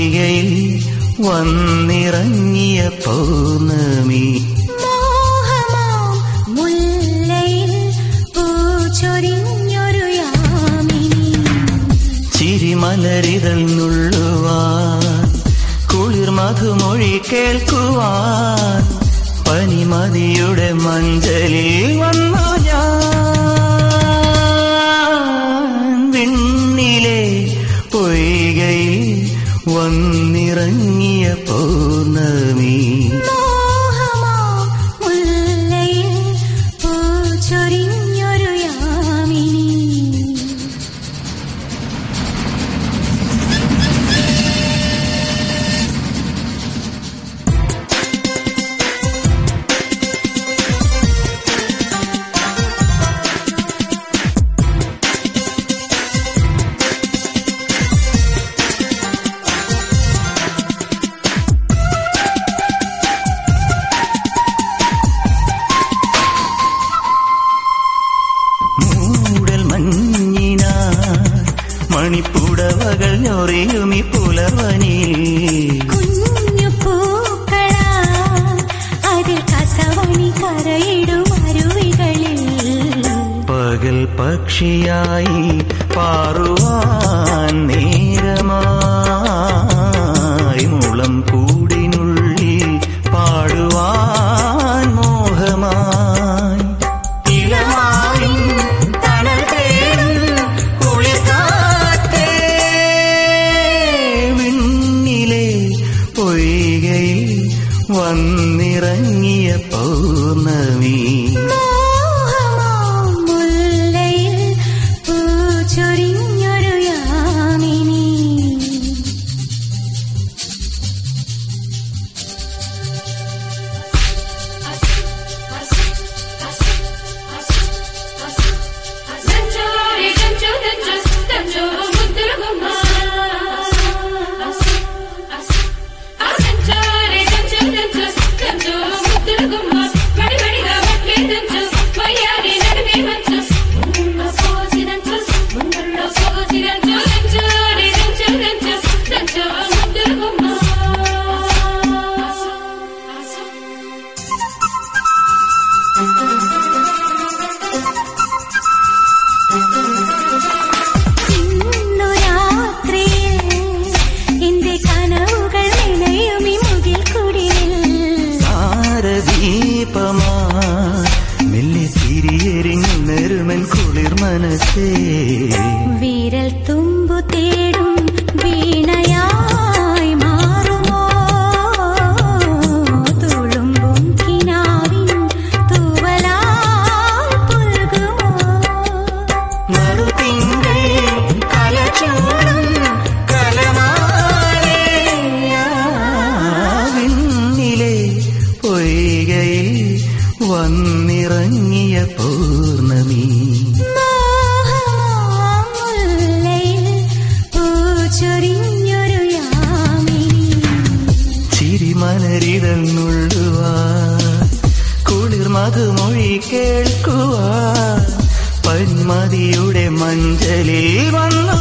പൊയ്കയിൽ വന്നിറങ്ങിയ പൗർണമി മോഹമാം മുല്ലയിൽ പൂച്ചൊരിഞ്ഞൊരു യാമിനി ചിരിമലരിതൾ നുള്ളുവാൻ കുളിർ മധുമൊഴി കേൾക്കുവാൻ പനിമതിയുടെ മഞ്ചലിൽ വന്നു ഞാൻ വിണ്ണിലെ പൊയ്കയിൽ വന്നിറങ്ങിയ പൗർണമി മോഹമാം മുല്ലയിൽ പൂച്ചൊരിഞ്ഞൊരു യാമിനി മൂടൽ മഞ്ഞിന മണിപ്പുടവകൾ ഞൊറിയുമി പുലർവനിൽ കുഞ്ഞു പൂക്കളാ അതിൽ കസവണി കരയിടും അരുവികളിൽ പകൽ പക്ഷിയായി പാറുവാൻ നേരമായി മുളം കൂടിനുള്ളിൽ പാടുവാൻ മോഹമായി ഇളമാവിൻ തണൽ തേടും കുളിർക്കാറ്റേ വിണ്ണിലെ പൊയ്കയിൽ വന്നിറങ്ങിയ പൗർണമി മോഹമാം മുല്ലയിൽ പൂച്ചൊരിഞ്ഞൊരു യാമിനി దంచోరి దంచో దంచో దంచో ముద్దుల గుమ్మ దంచోరి దంచో దంచో దంచో ముద్దుల గుమ్మ బడి బడిగా బట్లే దంచో వయ్యారి నడిమే మంచు ముందుల్లో సోసి దంచో ముందుల్లో సోసి దంచో దంచోరి దంచో దంచో దంచో ముద్దుల గుమ్మ ഇന്നു രാത്രിയിൽ എന്റെ കനവുകൾ നിലയുമി മുകിൽ കുടിലിൽ താരദീപമാ മെല്ലെ തിരിയെരിഞ്ഞുണരുമൻ കുളിർ മനസ്സേ വിരൽ തുമ്പു തേടും വീണയായി മാറുമോ തുളുമ്പും കിനാവിൻ തൂവലാൽ പുൽകുമോ നറുതിങ്കൾ കലചൂടും കലമാലേ. വിണ്ണിലെ പൊയ്കയിൽ വന്നിറങ്ങിയ പൗർണമി മോഹമാം മുല്ലയിൽ പൂച്ചൊരിഞ്ഞൊരു യാമിനി ചിരിമലരിതൾ നുള്ളുവാൻ കുളിർ മധുമൊഴി കേൾക്കുവാൻ പന്മതിയുടെ മഞ്ചലിൽ വന്നു